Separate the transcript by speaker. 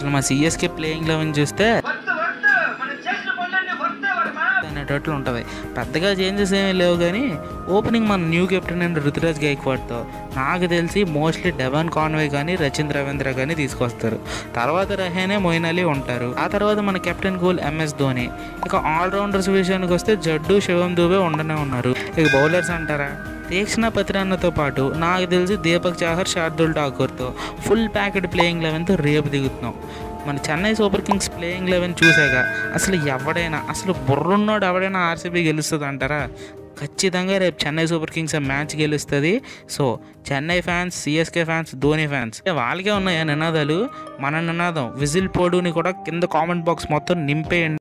Speaker 1: అసలు మా CSK playing eleven చూస్తే
Speaker 2: వర్త్ వర్త్ మనం చేసిన పనులన్నీ వర్తే వర్మ
Speaker 1: అనేటట్లు ఉంటుంది పెద్దగా చేంజెస్ ఏమీ లేవు కానీ ఓపెనింగ్ మన న్యూ కెప్టెన్ అండ్ రుతురాజ్ గైక్వాడ్తో నాకు తెలిసి మోస్ట్లీ డెవన్ కాన్వే కానీ రచిన్ రవీంద్ర కానీ తీసుకొస్తారు తర్వాత రహేనే మొయిన్ అలీ ఉంటారు ఆ తర్వాత మన కెప్టెన్ గోల్ ఎంఎస్ ధోని ఇక ఆల్రౌండర్స్ విషయానికి వస్తే జడ్డు శివం దూబే ఉండనే ఉన్నారు ఇక బౌలర్స్ అంటారా తీక్షణ పతిరన్నతో పాటు నాకు తెలిసి దీపక్ చాహర్ శార్దుల్ ఠాకూర్తో ఫుల్ ప్యాకెడ్ ప్లేయింగ్ లెవెన్తో రేపు దిగుతున్నాం మన Chennai super kings playing eleven చూసాక అసలు ఎవడైనా అసలు బుర్రున్నోడు ఎవడైనా ఆర్సీబీ గెలుస్తుంది అంటారా ఖచ్చితంగా రేపు చెన్నై సూపర్ కింగ్స్ ఆ మ్యాచ్ గెలుస్తుంది so Chennai fans CSK fans Dhoni fans వాళ్ళకే ఉన్నాయి ఆ నినాదాలు మన నినాదం విజిల్ పోడుని కూడా కింద కామెంట్ బాక్స్ మొత్తం నింపేయండి